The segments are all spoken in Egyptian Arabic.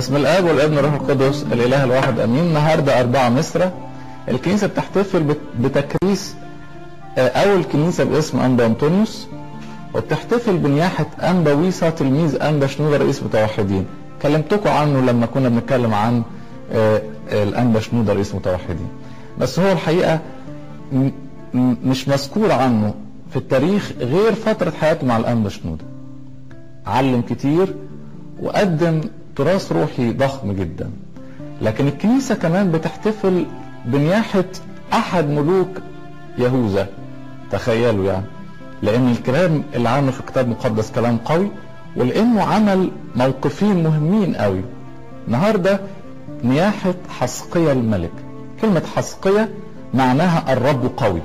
باسم الاب والابن والروح القدس الاله الواحد امين النهارده 4 مصر الكنيسه بتحتفل بت- بتكريس آه، اول كنيسه باسم انبا انطونيوس وبتحتفل بنياحه انبا ويصا تلميذ انبا شنوده رئيس متوحدين كلمتكم عنه لما كنا بنتكلم عن آه، الانبا شنوده رئيس متوحدين بس هو الحقيقه م- م- مش مذكور عنه في التاريخ غير فتره حياته مع الانبا شنوده علم كتير وقدم تراث روحي ضخم جدا لكن الكنيسة كمان بتحتفل بنياحة أحد ملوك يهوذا تخيلوا يعني لأن الكلام اللي عنه في الكتاب المقدس كلام قوي ولأنه عمل موقفين مهمين قوي النهاردة نياحة حسقية الملك كلمة حسقية معناها الرب قوي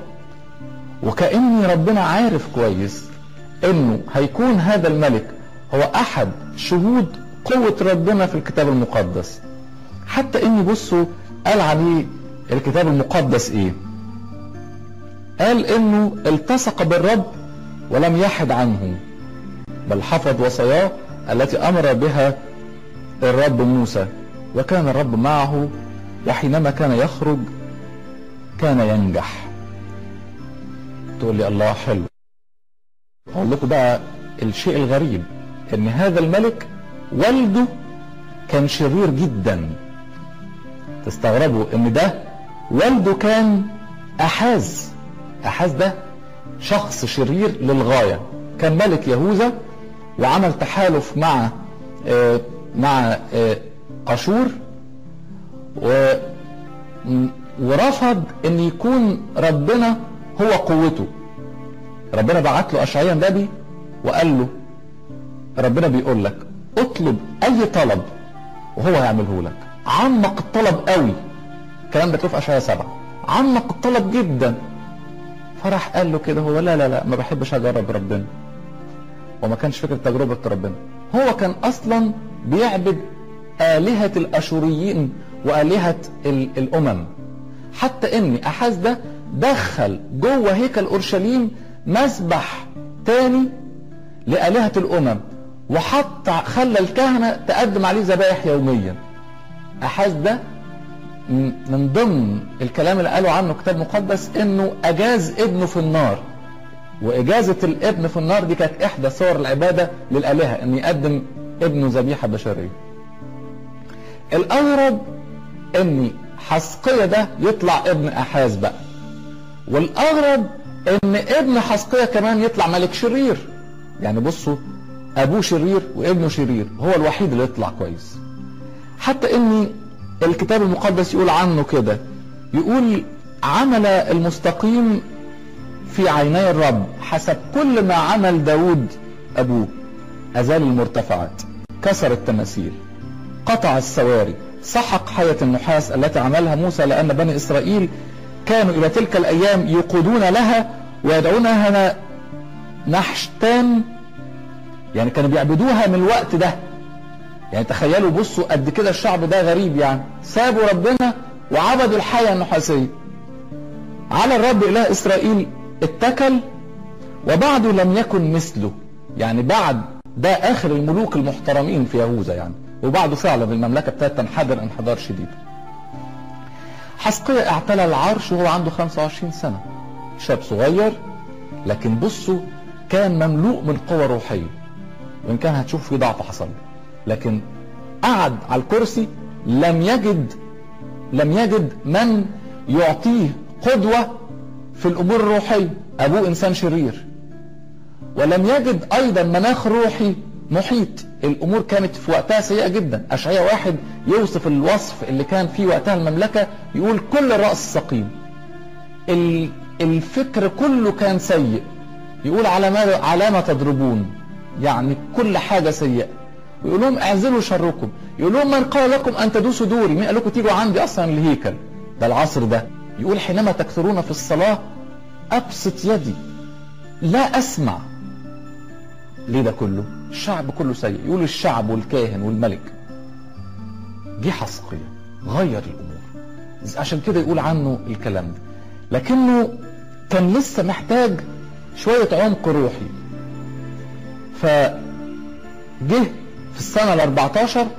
وكأن ربنا عارف كويس انه هيكون هذا الملك هو احد شهود قوة ربنا في الكتاب المقدس حتى اني بصوا قال عليه الكتاب المقدس ايه قال انه التصق بالرب ولم يحد عنه بل حفظ وصاياه التي امر بها الرب موسى وكان الرب معه وحينما كان يخرج كان ينجح تقول لي الله حلو اقول لكم بقى الشيء الغريب ان هذا الملك والده كان شرير جدا تستغربوا ان ده والده كان احاز احاز ده شخص شرير للغايه كان ملك يهوذا وعمل تحالف مع آه، مع آه، اشور و م- ورفض ان يكون ربنا هو قوته ربنا بعت له اشعياء النبي وقال له ربنا بيقول لك اطلب اي طلب وهو هيعمله لك عمق الطلب قوي الكلام ده في اشعياء سبعة عمق الطلب جدا فراح قال له كده هو لا لا لا ما بحبش اجرب ربنا وما كانش فكره تجربه ربنا هو كان اصلا بيعبد الهه الاشوريين والهه ال- الامم حتى ان احاز ده دخل جوه هيكل اورشليم مسبح تاني لآلهة الأمم وحط خلى الكهنة تقدم عليه ذبائح يوميا أحاز ده م- من ضمن الكلام اللي قالوا عنه كتاب مقدس انه اجاز ابنه في النار واجازة الابن في النار دي كانت احدى صور العبادة للالهة ان يقدم ابنه ذبيحة بشرية الاغرب ان حسقية ده يطلع ابن احاز بقى والاغرب ان ابن حسقية كمان يطلع ملك شرير يعني بصوا ابوه شرير وابنه شرير هو الوحيد اللي يطلع كويس حتى ان الكتاب المقدس يقول عنه كده يقول عمل المستقيم في عيني الرب حسب كل ما عمل داود ابوه ازال المرتفعات كسر التماثيل قطع السواري سحق حية النحاس التي عملها موسى لأن بني إسرائيل كانوا إلى تلك الأيام يقودون لها ويدعونها نحشتان يعني كانوا بيعبدوها من الوقت ده يعني تخيلوا بصوا قد كده الشعب ده غريب يعني سابوا ربنا وعبدوا الحية النحاسية على الرب إله إسرائيل اتكل وبعده لم يكن مثله يعني بعد ده آخر الملوك المحترمين في يهوذا يعني وبعده فعلا المملكة ابتدت تنحدر انحدار شديد حسقية اعتلى العرش وهو عنده 25 سنة شاب صغير لكن بصوا كان مملوء من قوة روحية وإن كان هتشوف في ضعف حصل له. لكن قعد على الكرسي لم يجد لم يجد من يعطيه قدوة في الأمور الروحية أبوه إنسان شرير ولم يجد أيضا مناخ روحي محيط الأمور كانت في وقتها سيئة جدا أشعياء واحد يوصف الوصف اللي كان فيه وقتها المملكة يقول كل الرأس سقيم ال- الفكر كله كان سيء يقول على ما على ما تضربون يعني كل حاجة سيئة ويقول لهم اعزلوا شركم يقول لهم من قال لكم ان تدوسوا دوري مين قال لكم تيجوا عندي اصلا الهيكل ده العصر ده يقول حينما تكثرون في الصلاة ابسط يدي لا اسمع ليه ده كله الشعب كله سيء يقول الشعب والكاهن والملك جه حسقية غير الامور عشان كده يقول عنه الكلام ده لكنه كان لسه محتاج شوية عمق روحي فجه في السنة ال 14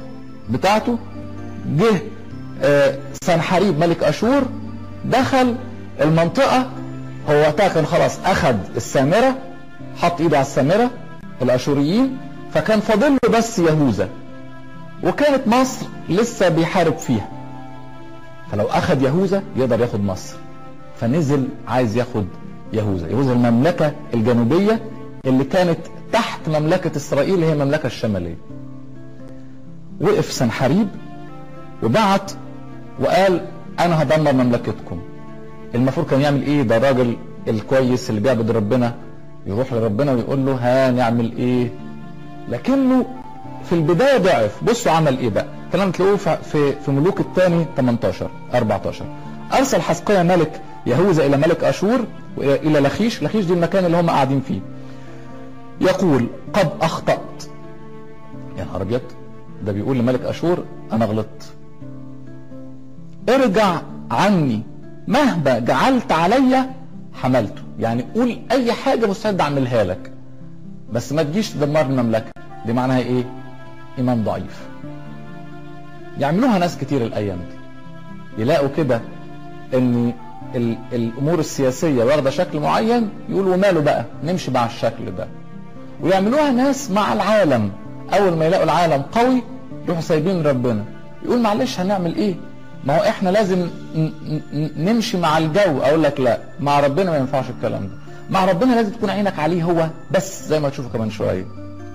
بتاعته جه آه، سنحريب ملك اشور دخل المنطقة هو وقتها كان خلاص اخد السامرة حط ايده على السامرة الاشوريين فكان فاضل له بس يهوذا وكانت مصر لسه بيحارب فيها فلو اخد يهوذا يقدر ياخد مصر فنزل عايز ياخد يهوذا يهوذا المملكة الجنوبية اللي كانت تحت مملكة اسرائيل اللي هي المملكة الشمالية وقف سنحريب وبعت وقال انا هدمر مملكتكم المفروض كان يعمل ايه ده الراجل الكويس اللي بيعبد ربنا يروح لربنا ويقول له ها نعمل ايه لكنه في البدايه ضعف بصوا عمل ايه بقى الكلام تلاقوه في في ملوك الثاني 18 14 ارسل حسقيا ملك يهوذا الى ملك اشور والى لخيش لخيش دي المكان اللي هم قاعدين فيه يقول قد اخطات يا نهار ابيض ده بيقول لملك اشور انا غلطت ارجع عني مهما جعلت عليا حملته يعني قول اي حاجه مستعد اعملها لك بس ما تجيش تدمر المملكه دي معناها ايه ايمان ضعيف يعملوها ناس كتير الايام دي يلاقوا كده ان ال- الامور السياسيه واخده شكل معين يقولوا وماله بقى نمشي مع الشكل ده ويعملوها ناس مع العالم اول ما يلاقوا العالم قوي يروحوا سايبين ربنا يقول معلش هنعمل ايه ما هو احنا لازم ن- ن- نمشي مع الجو اقول لك لا مع ربنا ما ينفعش الكلام ده مع ربنا لازم تكون عينك عليه هو بس زي ما تشوفوا كمان شويه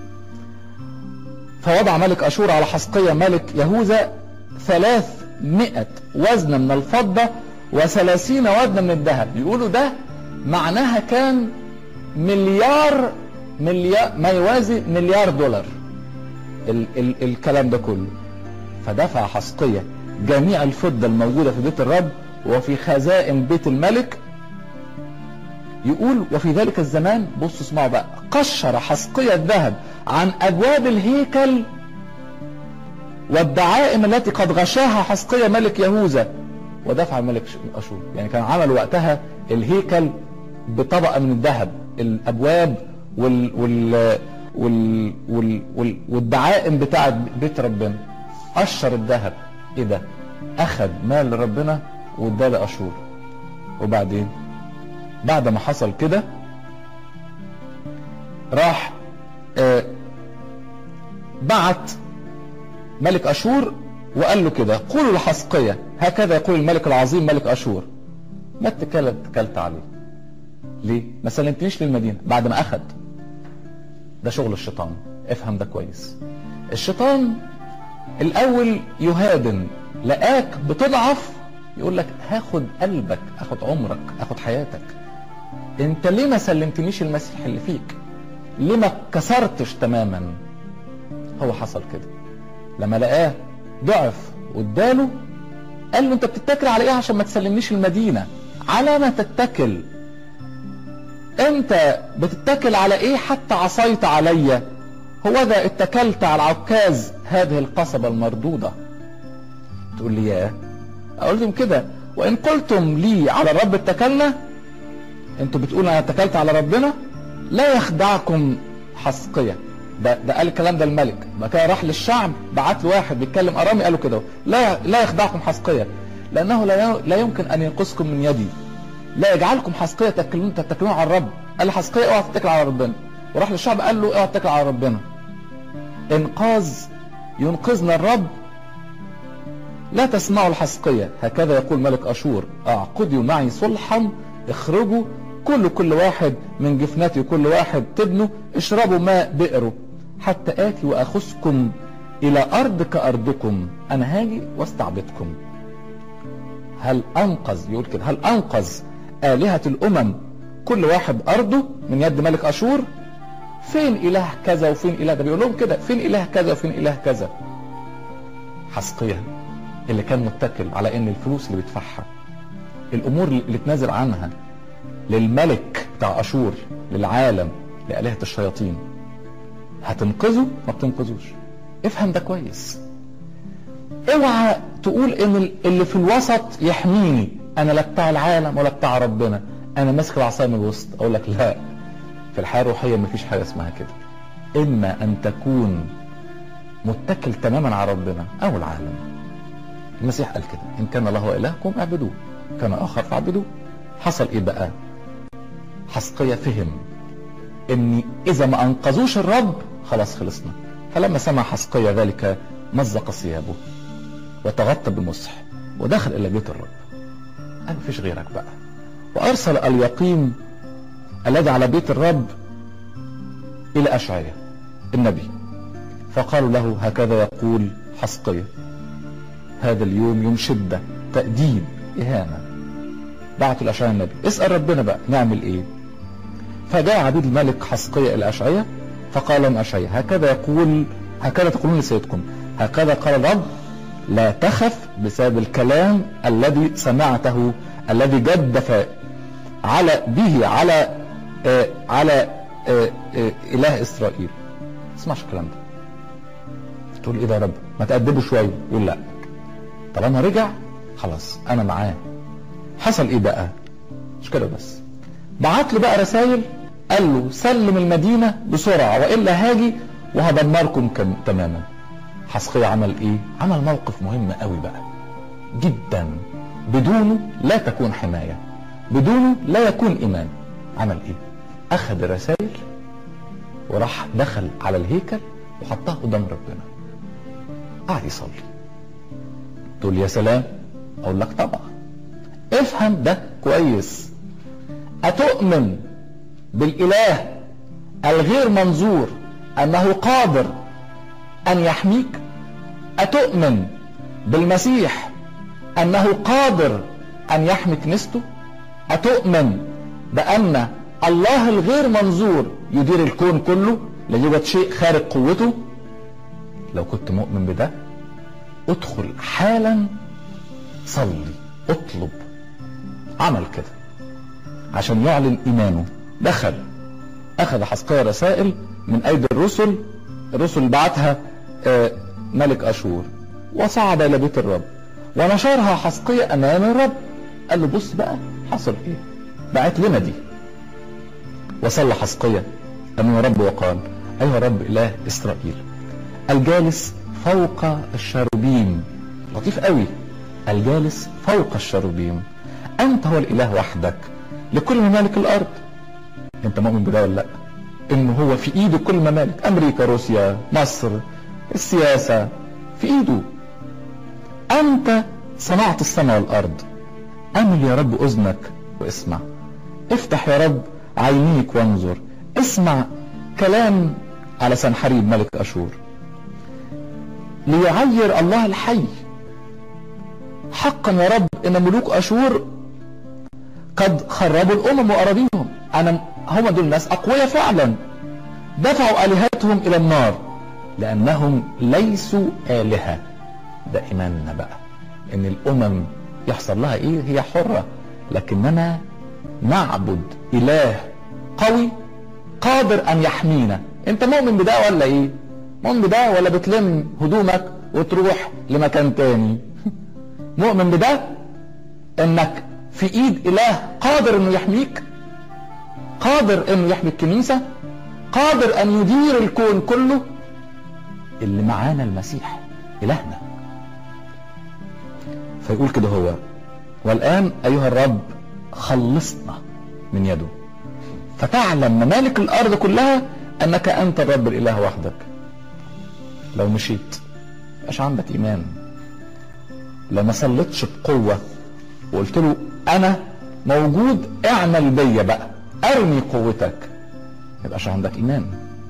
فوضع ملك اشور على حسقية ملك يهوذا ثلاثمائة وزن من الفضة وثلاثين وزن من الذهب يقولوا ده معناها كان مليار مليار ما يوازي مليار دولار ال ال الكلام ده كله فدفع حسقية جميع الفضة الموجودة في بيت الرب وفي خزائن بيت الملك يقول وفي ذلك الزمان بصوا اسمعوا بقى قشر حسقية الذهب عن أبواب الهيكل والدعائم التي قد غشاها حسقية ملك يهوذا ودفع ملك أشور يعني كان عمل وقتها الهيكل بطبقة من الذهب الأبواب وال وال وال وال وال والدعائم بتاعت بيت ربنا قشر الذهب ايه ده اخذ مال ربنا واداه لاشور وبعدين بعد ما حصل كده راح آه بعت ملك اشور وقال له كده قولوا لحسقية هكذا يقول الملك العظيم ملك اشور ما اتكلت اتكلت عليه ليه ما سلمتنيش للمدينة بعد ما اخد ده شغل الشيطان افهم ده كويس الشيطان الاول يهادن لقاك بتضعف يقول لك هاخد قلبك اخد عمرك اخد حياتك انت ليه ما سلمتنيش المسيح اللي فيك ليه ما كسرتش تماما هو حصل كده لما لقاه ضعف واداله قال له انت بتتكل على ايه عشان ما تسلمنيش المدينة على ما تتكل انت بتتكل على ايه حتى عصيت عليا هو ده اتكلت على عكاز هذه القصبة المردودة تقول لي ياه اقول لهم كده وان قلتم لي على الرب اتكلنا انتوا بتقولوا انا اتكلت على ربنا لا يخدعكم حسقية ده, ده قال الكلام ده الملك بعد كده راح للشعب بعت له واحد بيتكلم ارامي قال له كده لا لا يخدعكم حسقية لانه لا لا يمكن ان ينقذكم من يدي لا يجعلكم حسقية تتكلون تتكلون على الرب قال لحسقية اوعى تتكل على ربنا وراح للشعب قال له اوعى تتكل على ربنا انقاذ ينقذنا الرب لا تسمعوا الحسقية هكذا يقول ملك أشور اعقدوا معي صلحا اخرجوا كل كل واحد من جفنتي كل واحد تبنوا اشربوا ماء بئره حتى آتي وأخذكم إلى أرض كأرضكم أنا هاجي واستعبدكم هل أنقذ يقول كده هل أنقذ آلهة الأمم كل واحد أرضه من يد ملك أشور فين إله كذا وفين إله ده بيقول لهم كده فين إله كذا وفين إله كذا حسقية اللي كان متكل على ان الفلوس اللي بيدفعها الامور اللي تنازل عنها للملك بتاع اشور للعالم لآلهة الشياطين هتنقذه ما بتنقذوش افهم ده كويس اوعى تقول ان اللي في الوسط يحميني انا لا بتاع العالم ولا بتاع ربنا انا ماسك العصايه من الوسط اقول لك لا في الحياه الروحيه مفيش حاجه اسمها كده اما ان تكون متكل تماما على ربنا او العالم المسيح قال كده ان كان الله الهكم اعبدوه كان اخر فاعبدوه حصل ايه بقى حسقية فهم ان اذا ما انقذوش الرب خلاص خلصنا فلما سمع حسقية ذلك مزق ثيابه وتغطى بمسح ودخل الى بيت الرب قال مفيش غيرك بقى وارسل اليقيم الذي على بيت الرب الى اشعياء النبي فقالوا له هكذا يقول حسقية هذا اليوم يوم شدة تأديب إهانة بعتوا الأشعياء النبي اسأل ربنا بقى نعمل إيه فجاء عبيد الملك حسقية إلى أشعياء فقال لهم أشعياء هكذا يقول هكذا تقولون لسيدكم هكذا قال الرب لا تخف بسبب الكلام الذي سمعته الذي جدف على به على آه على آه آه إله إسرائيل اسمعش الكلام ده تقول ايه ده يا رب ما تأدبه شويه يقول لا طالما رجع خلاص انا معاه حصل ايه بقى مش كده بس بعت له بقى رسائل قال له سلم المدينه بسرعه والا هاجي وهدمركم كم تماما حسقية عمل ايه عمل موقف مهم قوي بقى جدا بدونه لا تكون حمايه بدونه لا يكون ايمان عمل ايه اخذ الرسائل وراح دخل على الهيكل وحطها قدام ربنا قاعد يصلي تقول يا سلام اقول لك طبعا افهم ده كويس اتؤمن بالاله الغير منظور انه قادر ان يحميك اتؤمن بالمسيح انه قادر ان يحمي كنيسته اتؤمن بان الله الغير منظور يدير الكون كله لا يوجد شيء خارج قوته لو كنت مؤمن بده ادخل حالا صلي اطلب عمل كده عشان يعلن ايمانه دخل اخذ حسقية رسائل من ايدي الرسل الرسل بعتها آه ملك اشور وصعد الى بيت الرب ونشرها حسقية امام الرب قال له بص بقى حصل ايه بعت لنا دي وصلى حسقية امام الرب وقال ايها رب اله اسرائيل الجالس فوق الشروبيم لطيف قوي الجالس فوق الشروبيم انت هو الاله وحدك لكل ممالك الارض انت مؤمن بده ولا لا انه هو في ايده كل ممالك امريكا روسيا مصر السياسة في ايده انت صنعت السماء والارض امل يا رب اذنك واسمع افتح يا رب عينيك وانظر اسمع كلام على سنحريب ملك اشور ليعير الله الحي حقا يا رب ان ملوك اشور قد خربوا الامم واراضيهم انا هم دول ناس اقوياء فعلا دفعوا الهتهم الى النار لانهم ليسوا الهه ده ايماننا بقى ان الامم يحصل لها ايه هي حره لكننا نعبد اله قوي قادر ان يحمينا انت مؤمن بده ولا ايه مؤمن بده ولا بتلم هدومك وتروح لمكان تاني مؤمن بده انك في ايد اله قادر انه يحميك قادر انه يحمي الكنيسة قادر ان يدير الكون كله اللي معانا المسيح الهنا فيقول كده هو والان ايها الرب خلصنا من يده فتعلم ممالك الارض كلها انك انت الرب الاله وحدك لو مشيت مش عندك ايمان لو ما صليتش بقوة وقلت له انا موجود اعمل بيا بقى ارمي قوتك يبقاش عندك ايمان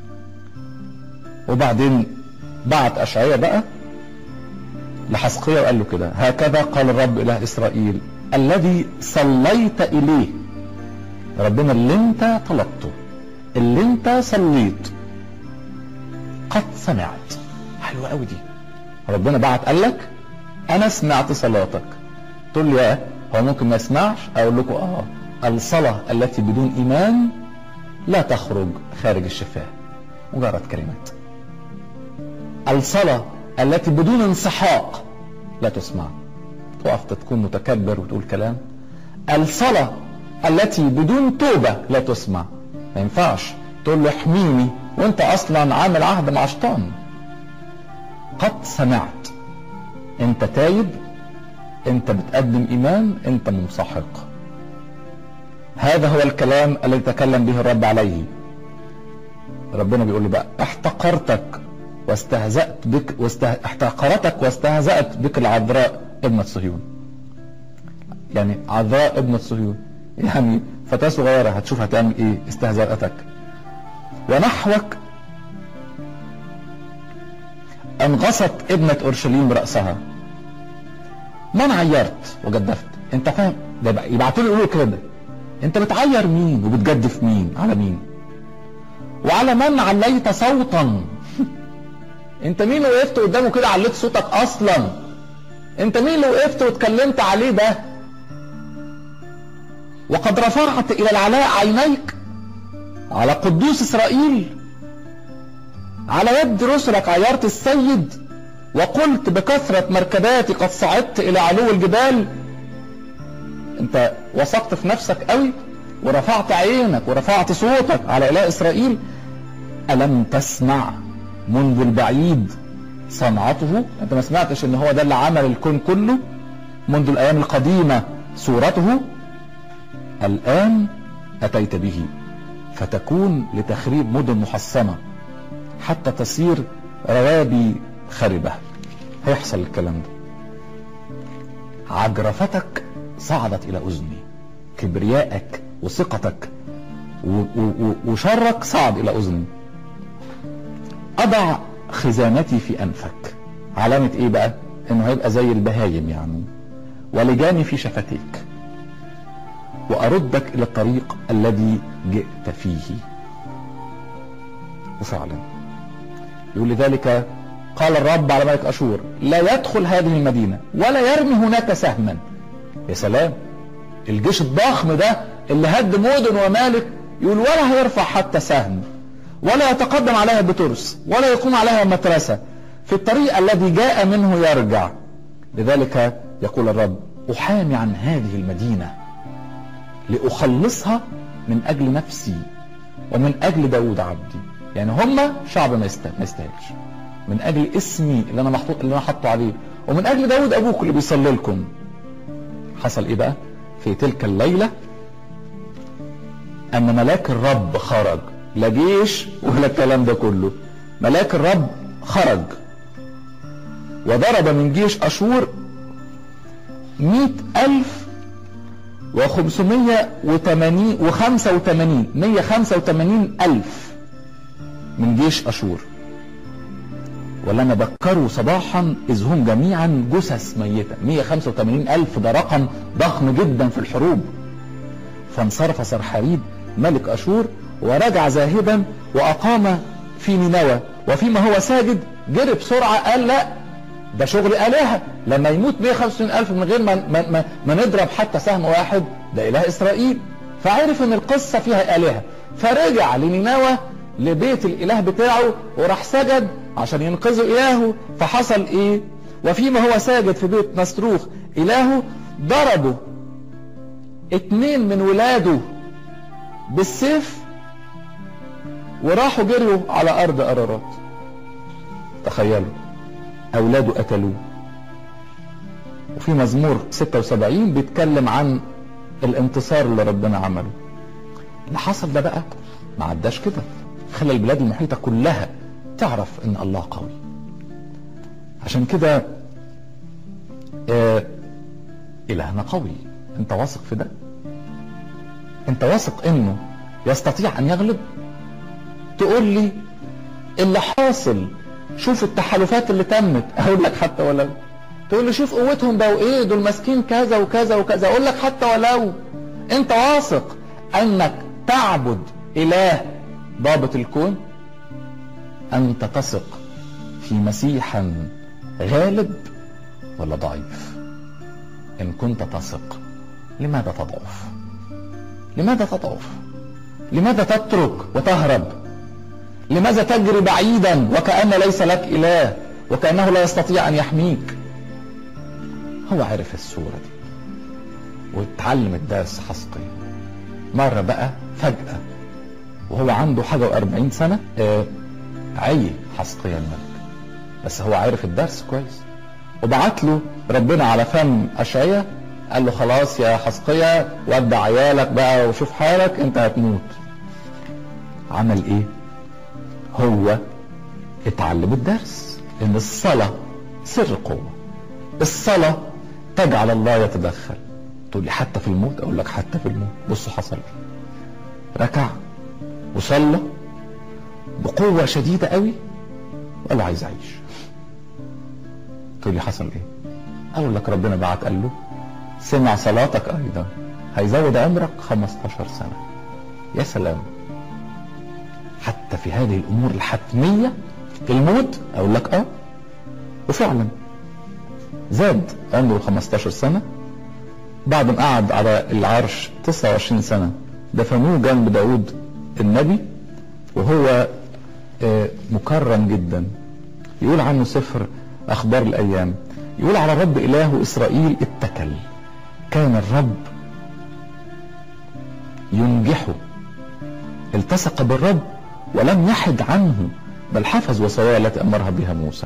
وبعدين بعت اشعياء بقى لحسقية وقال له كده هكذا قال الرب اله اسرائيل الذي صليت اليه ربنا اللي انت طلبته اللي انت صليت قد سمعت حلوة قوي دي ربنا بعت قال لك انا سمعت صلاتك تقول لي اه هو ممكن ما يسمعش اقول لكم اه الصلاة التي بدون ايمان لا تخرج خارج الشفاه مجرد كلمات الصلاة التي بدون انسحاق لا تسمع تقف تكون متكبر وتقول كلام الصلاة التي بدون توبة لا تسمع ما ينفعش تقول له احميني وانت اصلا عامل عهد مع شيطان قد سمعت انت تايب انت بتقدم ايمان انت منسحق هذا هو الكلام الذي تكلم به الرب عليه ربنا بيقول له بقى احتقرتك واستهزأت بك واسته... احتقرتك واستهزأت بك العذراء ابنة صهيون يعني عذراء ابنة صهيون يعني فتاة صغيرة هتشوف هتعمل ايه استهزأتك ونحوك انغصت ابنة اورشليم رأسها من عيرت وجدفت انت فاهم ده يبعتوا لي يقولوا كده انت بتعير مين وبتجدف مين على مين وعلى من عليت صوتا انت مين اللي وقفت قدامه كده عليت صوتك اصلا انت مين اللي وقفت واتكلمت عليه ده وقد رفعت الى العلاء عينيك على قدوس اسرائيل على يد رسلك عيرت السيد وقلت بكثرة مركباتي قد صعدت الى علو الجبال انت وثقت في نفسك قوي ورفعت عينك ورفعت صوتك على اله اسرائيل الم تسمع منذ البعيد صنعته انت ما سمعتش ان هو ده اللي عمل الكون كله منذ الايام القديمة صورته الان اتيت به فتكون لتخريب مدن محصنة حتى تصير روابي خربة هيحصل الكلام ده عجرفتك صعدت الى اذني كبريائك وثقتك وشرك صعد الى اذني اضع خزانتي في انفك علامة ايه بقى انه هيبقى زي البهايم يعني ولجاني في شفتيك واردك الى الطريق الذي جئت فيه وفعلا يقول لذلك قال الرب على ملك اشور لا يدخل هذه المدينة ولا يرمي هناك سهما يا سلام الجيش الضخم ده اللي هد مدن ومالك يقول ولا هيرفع حتى سهم ولا يتقدم عليها بترس ولا يقوم عليها مترسة في الطريق الذي جاء منه يرجع لذلك يقول الرب أحامي عن هذه المدينة لأخلصها من أجل نفسي ومن أجل داود عبدي يعني هم شعب ما يستاهلش من أجل اسمي اللي أنا محطوط اللي أنا حاطه عليه ومن أجل داود أبوك اللي بيصلي لكم حصل إيه بقى في تلك الليلة أن ملاك الرب خرج لا جيش ولا الكلام ده كله ملاك الرب خرج وضرب من جيش أشور مئة ألف وخمسمية وتمانين وخمسة وتمانين مية خمسة وتمانين ألف من جيش أشور ولما بكروا صباحا إذ هم جميعا جثث ميتة 185 ألف ده رقم ضخم جدا في الحروب فانصرف سرحاريب ملك أشور ورجع ذاهبا وأقام في نينوى وفيما هو ساجد جري بسرعة قال لا ده شغل آلهة لما يموت 150 ألف من غير ما, ما, ما, ما نضرب حتى سهم واحد ده إله إسرائيل فعرف ان القصة فيها آلهة فرجع لنينوى لبيت الإله بتاعه وراح سجد عشان ينقذوا إلهه فحصل إيه وفيما هو ساجد في بيت نصروخ إلهه ضربوا اتنين من ولاده بالسيف وراحوا جريوا على أرض أرارات تخيلوا أولاده قتلوه وفي مزمور 76 بيتكلم عن الانتصار اللي ربنا عمله اللي حصل ده بقى ما عداش كده خلى البلاد المحيطة كلها تعرف ان الله قوي عشان كده آه الهنا قوي انت واثق في ده انت واثق انه يستطيع ان يغلب تقول لي اللي حاصل شوف التحالفات اللي تمت اقول لك حتى ولو تقول لي شوف قوتهم بقوا ايه دول ماسكين كذا وكذا وكذا اقول لك حتى ولو انت واثق انك تعبد اله ضابط الكون انت تثق في مسيح غالب ولا ضعيف ان كنت تثق لماذا تضعف لماذا تضعف لماذا تترك وتهرب لماذا تجري بعيدا وكأن ليس لك إله وكأنه لا يستطيع أن يحميك هو عرف الصورة دي واتعلم الدرس حسقيا مرة بقى فجأة وهو عنده حاجة وأربعين سنة آه عي حسقيا الملك بس هو عارف الدرس كويس وبعت له ربنا على فم اشعيا قال له خلاص يا حسقية ودع عيالك بقى وشوف حالك انت هتموت عمل ايه هو اتعلم الدرس ان الصلاة سر قوة الصلاة تجعل الله يتدخل تقول لي حتى في الموت اقول لك حتى في الموت بصوا حصل ايه ركع وصلى بقوة شديدة قوي وقال له عايز اعيش تقول لي حصل ايه اقول لك ربنا بعت قال له سمع صلاتك ايضا هيزود عمرك 15 سنة يا سلام حتى في هذه الامور الحتمية الموت اقول لك اه وفعلا زاد عمره 15 سنة بعد ما قعد على العرش 29 سنة دفنوه جنب داود النبي وهو مكرم جدا يقول عنه سفر اخبار الايام يقول على الرب اله اسرائيل اتكل كان الرب ينجحه التصق بالرب ولم يحد عنه بل حفظ وصاياه التي امرها بها موسى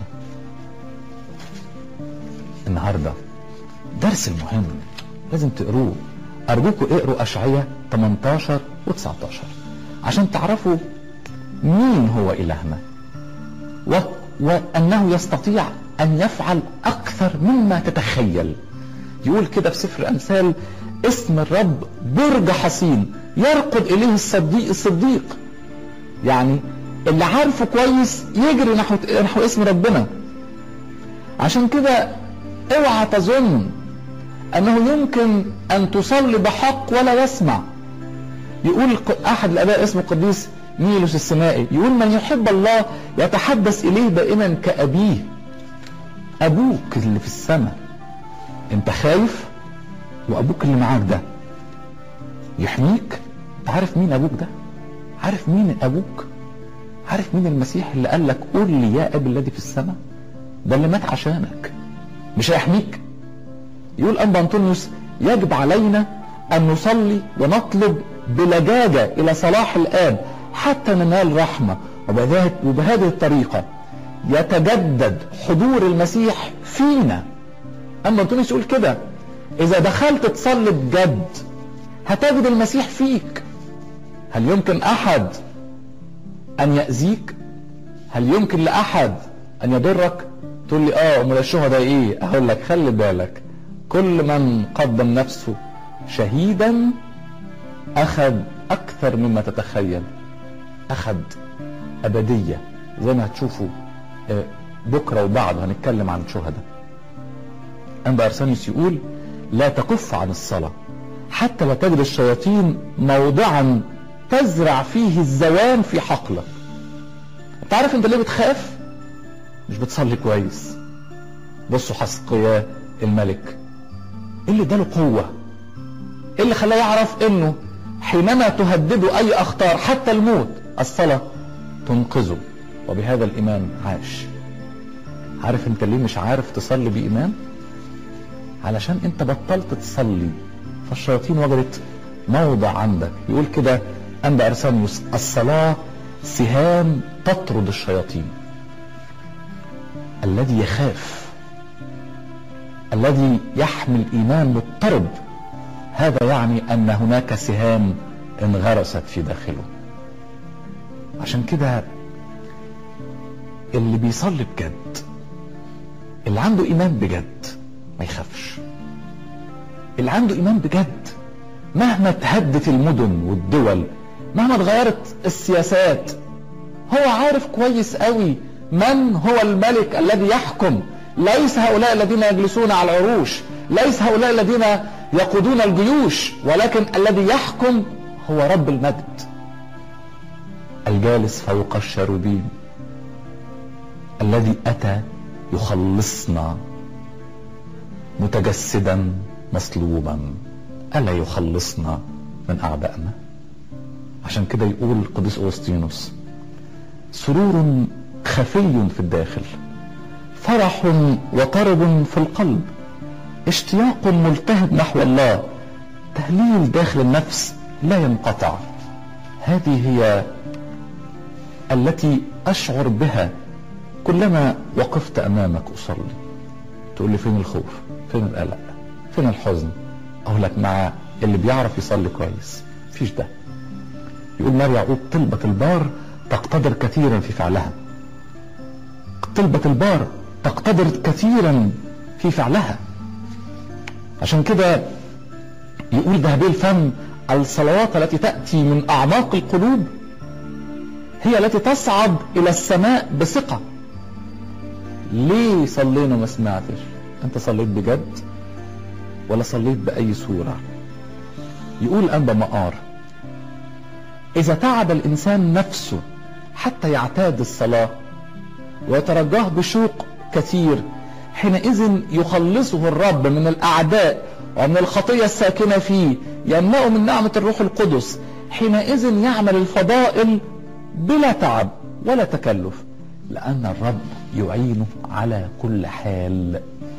النهارده درس المهم لازم تقروه ارجوكم اقروا اشعياء 18 و19 عشان تعرفوا مين هو الهنا و... وانه يستطيع ان يفعل اكثر مما تتخيل يقول كده في سفر الامثال اسم الرب برج حصين يرقد اليه الصديق الصديق يعني اللي عارفه كويس يجري نحو نحو اسم ربنا عشان كده اوعى تظن انه يمكن ان تصلي بحق ولا يسمع يقول احد الاباء اسمه القديس ميلوس السمائي يقول من يحب الله يتحدث اليه دائما كابيه ابوك اللي في السماء انت خايف وابوك اللي معاك ده يحميك انت عارف مين ابوك ده عارف مين ابوك عارف مين المسيح اللي قال لك قول لي يا ابي الذي في السماء ده اللي مات عشانك مش هيحميك يقول أنبا أنطونيوس يجب علينا أن نصلي ونطلب بلجاجة إلى صلاح الآب حتى ننال رحمة وبهذه الطريقة يتجدد حضور المسيح فينا أنبا أنطونيوس يقول كده إذا دخلت تصلي بجد هتجد المسيح فيك هل يمكن أحد أن يأذيك هل يمكن لأحد أن يضرك تقول لي اه امال الشهداء ايه اقول لك خلي بالك كل من قدم نفسه شهيدا اخذ اكثر مما تتخيل اخذ ابدية زي ما هتشوفوا بكرة وبعد هنتكلم عن الشهداء أنبا أرسانيوس يقول لا تكف عن الصلاة حتى لا تجد الشياطين موضعا تزرع فيه الزوان في حقلك تعرف انت ليه بتخاف مش بتصلي كويس بصوا حسقيا الملك ايه اللي اداله قوة ايه اللي خلاه يعرف انه حينما تهدده اي اخطار حتى الموت الصلاة تنقذه وبهذا الايمان عاش عارف انت ليه مش عارف تصلي بايمان علشان انت بطلت تصلي فالشياطين وجدت موضع عندك يقول كده عند ارسانيوس الصلاة سهام تطرد الشياطين الذي يخاف الذي يحمل ايمان مضطرب هذا يعني ان هناك سهام انغرست في داخله عشان كده اللي بيصلي بجد اللي عنده ايمان بجد ما يخافش اللي عنده ايمان بجد مهما تهدت المدن والدول مهما اتغيرت السياسات هو عارف كويس قوي من هو الملك الذي يحكم ليس هؤلاء الذين يجلسون على العروش ليس هؤلاء الذين يقودون الجيوش ولكن الذي يحكم هو رب المجد الجالس فوق الشروبين الذي اتى يخلصنا متجسدا مصلوبا الا يخلصنا من اعدائنا عشان كده يقول القديس اغسطينوس سرور خفي في الداخل فرح وطرب في القلب اشتياق ملتهب نحو الله تهليل داخل النفس لا ينقطع هذه هي التي اشعر بها كلما وقفت امامك اصلي تقول لي فين الخوف فين القلق فين الحزن اقول لك مع اللي بيعرف يصلي كويس مفيش ده يقول مار يعقوب طلبة البار تقتدر كثيرا في فعلها طلبة البار تقتدر كثيرا في فعلها عشان كده يقول ذهبي الفم الصلوات التي تأتي من أعماق القلوب هي التي تصعد إلى السماء بثقة ليه صلينا ما سمعتش أنت صليت بجد ولا صليت بأي صورة يقول أنبا مقار إذا تعب الإنسان نفسه حتى يعتاد الصلاة ويترجاه بشوق كثير حينئذ يخلصه الرب من الأعداء ومن الخطية الساكنة فيه يملأه من نعمة الروح القدس حينئذ يعمل الفضائل بلا تعب ولا تكلف لأن الرب يعينه على كل حال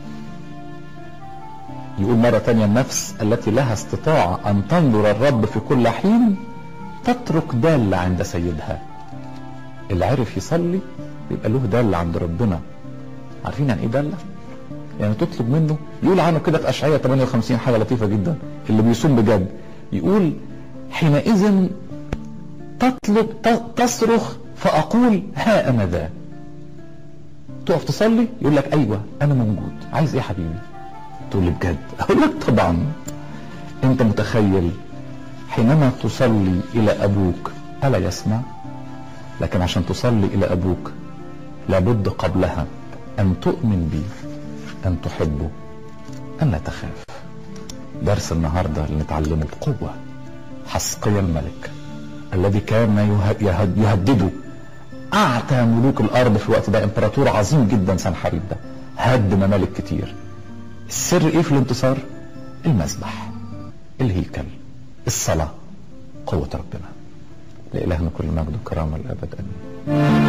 يقول مرة تانية النفس التي لها استطاعة أن تنظر الرب في كل حين تترك دالة عند سيدها اللي عرف يصلي بيبقى له دالة عند ربنا عارفين يعني ايه دالة؟ يعني تطلب منه يقول عنه كده في أشعية 58 حاجة لطيفة جدا اللي بيصوم بجد يقول حينئذ تطلب تصرخ فأقول ها أنا ذا تقف تصلي يقول لك أيوة أنا موجود عايز إيه يا حبيبي تقول لي بجد أقول لك طبعا أنت متخيل حينما تصلي إلى أبوك ألا يسمع لكن عشان تصلي إلى أبوك لابد قبلها أن تؤمن به أن تحبه أن لا تخاف درس النهاردة اللي نتعلمه بقوة حسقيا الملك الذي كان يهدده أعتى ملوك الأرض في الوقت ده إمبراطور عظيم جدا سنحريب ده هد ممالك كتير السر إيه في الانتصار؟ المسبح الهيكل الصلاة قوة ربنا لإلهنا كل مجد وكرامة الأبد آمين